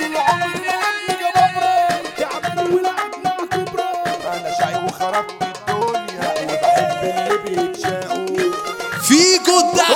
طول عمري لعبني جبابرة تعبان ولعب مع كبرى انا شقي وخربت الدنيا وبحب اللي بيتشاقوا فيجو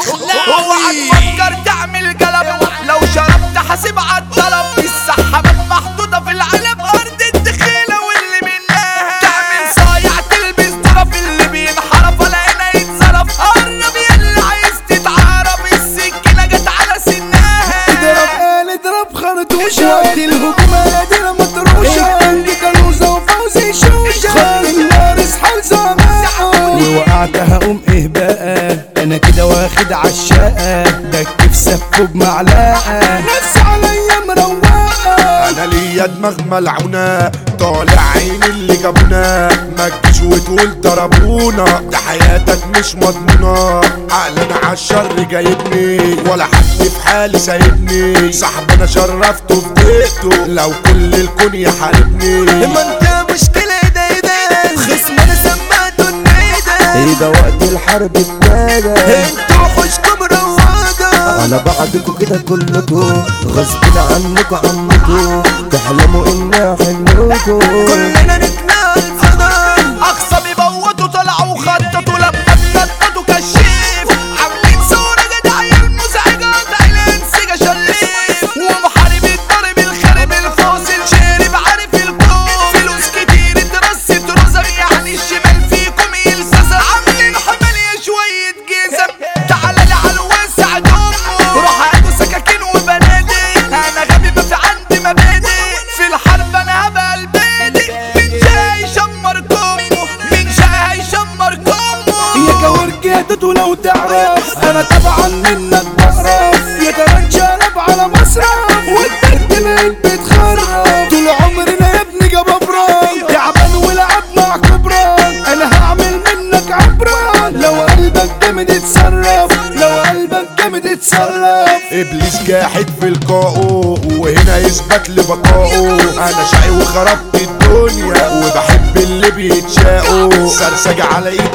اوعى الدخلاوي تفكر تعمل قلب لو شربت حاسب عالطلب السحابات محطوطة في العلب أرض الدخيلة واللي منها تعمل صايع تلبس طرف اللي بينحرف ولا هنا يتصرف قرب يلا عايز تتعرف السكينة جت على سنها اضرب قال اضرب خرطوشة وقت الهجوم قادرة مطروشة عندي كنوزة وفوزي شوشة خلي النار اسحل زمان ووقعت هقوم ايه بقى انا كده واخد عشاقة ده كيف سفه بمعلقة نفسي عليا مروقة انا ليا دماغ ملعونة طالع عين اللي جابونا ما تجيش وتقول ضربونا ده حياتك مش مضمونة عقلنا عالشر جايبني ولا حد في حالي سايبني صاحب انا شرفته في بيته لو كل الكون يحاربني ما انت مشكلة ده ده خصم انا سمعته النيدة ايه ده وقت الحرب ابتدى انتوا حوشكم روادة على بعضكوا كده كلكوا غصب عنكوا عنكوا تحلموا اني احلكوا كلنا نتنقل فضل اقصى بيبوتوا طلعوا خططوا لما تنططوا كشيف عاملين صورة جدعية المزعجة الانسجة شليف ومحارب الضرب الخارب الفاصل شارب عارف الكون فلوس كتير اترست رزق يعني الشمال فيكم يلسسة عاملين حمالية شوية جزم تعالى لي على الواسع دمه روح هاتوا سكاكين وبنادق انا غبي ما في عندي مبادئ في الحرب انا هبقى البادئ من جاي يشمركم من جاي يشمركم يا كورك يا تتو لو تعرف انا طبعا منك بقرف يا ترى انشرب على مصرف والترتيب بتخرب طول عمرنا يا ابني جبابرة تعبان ولعب مع كبرى انا هعمل منك عبرة لو قلبك جامد اتصرف لو قلبك جامد اتصرف ابليس جاحد في لقائه وهنا يثبت لبقائه انا شقي وخربت الدنيا وبحب اللي بيتشاقوا سرسجة على ايد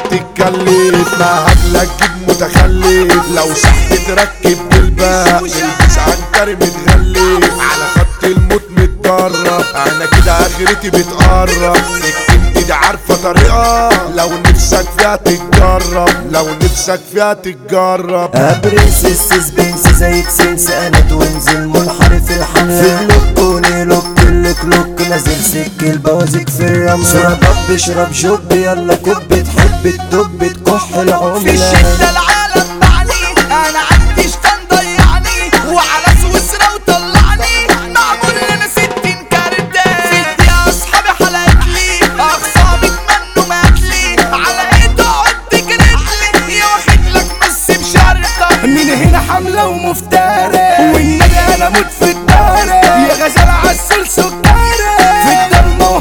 تتكلف ما هبلك جيب متخلف لو سحت تركب بالباء البس عنتر متغلف على خط الموت متدرب انا كده اخرتي بتقرب سكنتي دي عارفة طريقة لو نفسك فيها تتجرب لو نفسك فيها تتجرب ابريس السسبنس زي سنس انا توينزل منحرف الحنان في اللوكوني لوك لك لوك نازل سك البوازيك في الرمل شرب اشرب شوب يلا كوب تحب تدب تكح في العملة الشدة العالم بعني انا عندي شتان ضيعني وعلى سويسرا وطلعني معمول لنا ستين كارتة ست يا اصحابي حلقت لي اخصامي اتمنوا ماتلي على ايه تقعد تجرحلي يا واخد لك مس بشرطة من هنا حملة ومفترة والنبي انا موت في الدارة يا غزالة عسل سكرة في الضلمة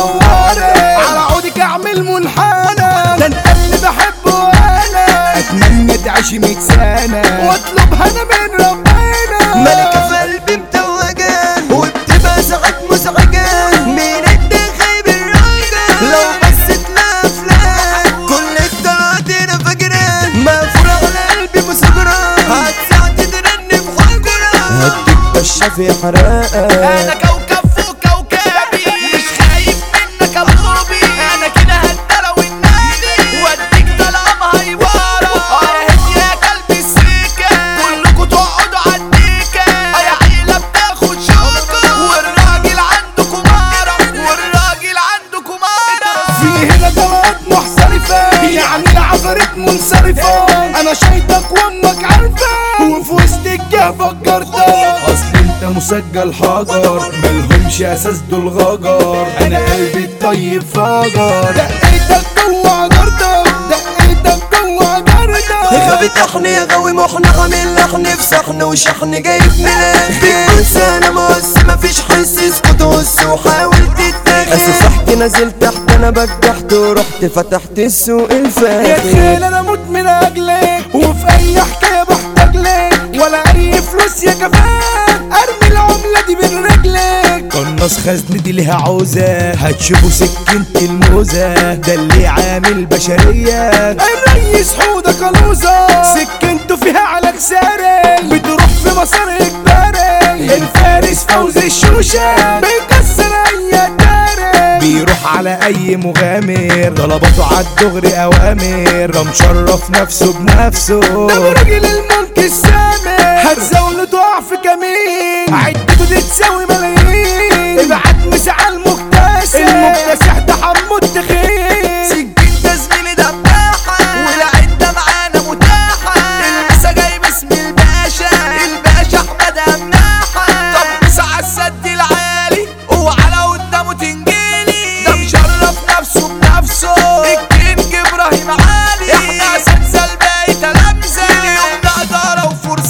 وهتنورة على عودك اعمل منحنى ده انت اللي بحبه انا اتمنى تعيش مية سنة واطلبها انا من ربنا ملكة في قلبي متوجة وبتبقى ساعات مزعجة مين الدخيب الراجل لو بصيت لها فلان كل الطلعات هنا فجرة مقفولة على قلبي مسجرة هتساعد ترن في حجرة هديك بشة في حرقة انا كوكب فوق كوكبي مش خايف منك يا بوبي انا كده هدرة والنادي واديك طلعة مهيبرة اه يا يا قلب السكة كلكوا تقعدوا عالديكة اه يا عيلة بتاخد شوكة والراجل عنده كمارة والراجل عنده كمارة في هنا جواد محترفة يعني العفاريت منصرفة أنا شايطك وأمك عارفة وفي وسط الجه فكرتك أصل أنت مسجل حجر ملهمش أساس دول غجر أنا قلبي الطيب فجر دقيتك جوه جردك دقيتك جوه جردك غبي طحن يا غاوي محن عامل لحن في صحن وشحن جايب من الاخر بس انا مقص مفيش حس اسكت وص وحاول تتاخد اسف احكي نزلت تحت انا بجحت ورحت فتحت السوق يا الفاخر تخيل انا اموت من اجلك وفي اي حكايه بحتاج لك ولا اي فلوس يا كفاك ارمي العمله دي بين رجلك قناص خزنتي ليها عوزه هتشوفوا سكينتي الموزه ده اللي عامل بشريه الريس حوده كلوزه سكنته فيها على كساري بتروح في مسار اجباري الفارس الرئيس فوزي الشوشة بيكسر اي تاريخ بيروح على اي مغامر طلباته عالدغري اوامر ده مشرف نفسه بنفسه ده راجل الملك السامر هتزاوله تقع في كمين عدته دي تساوي ملايين ابعت مساحة المكتسح المكتسح ده حمو التخين سكين ده زميلي دباحة والعدة معانا متاحة المسا جاي باسم الباشا الباشا احمد اماحة طب مسا عالسد العالي وعلى قدامه تنجيلي ده مشرف نفسه بنفسه الكينج ابراهيم علي احنا اساتذة الباقي تلامذة اليوم ده ادارة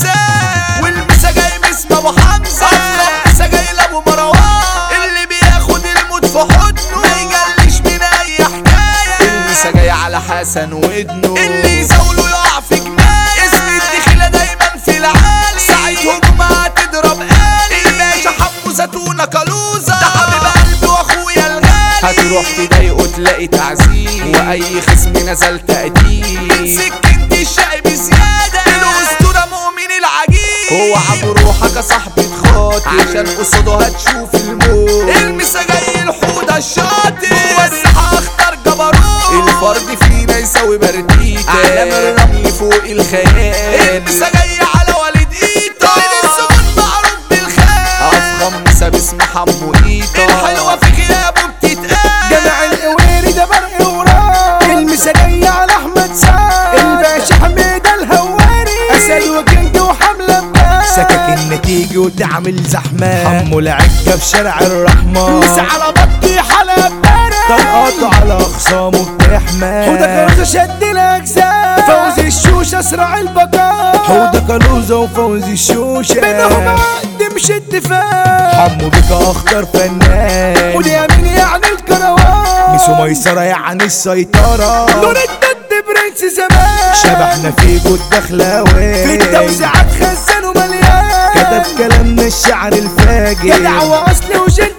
وفرسان والمسا جاي باسم ابو حمزة المسا جاي لابو مروان اللي بياخد الموت في حضنه ما يجلش من اي حكاية المسا جاي على حسن ودنه اللي يزاوله يقع في جماية اسم الدخيلة دايما في العالي ساعة هجومها تضرب آلي الباشا حمو زتونة كالوزة ده حبيب قلبي واخويا الغالي هتروح تضايقه تلاقي تعذيب واي خصم نزل تقديم من سكنتي الشقي بزيادة الاسطورة مؤمن العجيب هو عبو روحك يا صاحبي تخاطر عشان قصاده هتشوف الموت المسا جاي الحوضة الشاطر جوه الساحة اختار جبروت الفرد فينا يساوي برديتة اعلام الرمل فوق الخيال المسا جاي على والد ايتا من السجون معروف بالخيال افخم مسا باسم حمو ايتا الحلوة في غيابه بتتقال جمع القويري ده برق وراء المسا جاية على احمد سعد الباشا حميد الهواري اسد وكنج وحملة بجد سكك النتيجة وتعمل زحمة حمو العجة في شارع الرحمة مسا على بطي حلب بارد طلقاته على اخصامه بتحمى حوده كلوزة شد الاجزاء فوزي الشوشة اسرع البقاء حوده كلوزة وفوزي الشوشة بينهم عقد مش اتفاق حمو بك اخطر فنان واليمين يعني الكروان ميسو ميسرة يعني السيطرة نور الدد برنس زمان شبحنا في جود دخلاوي في التوزيعات خزان ومليان كتب كلامنا الشعر الفاجر جدع واصلي وجد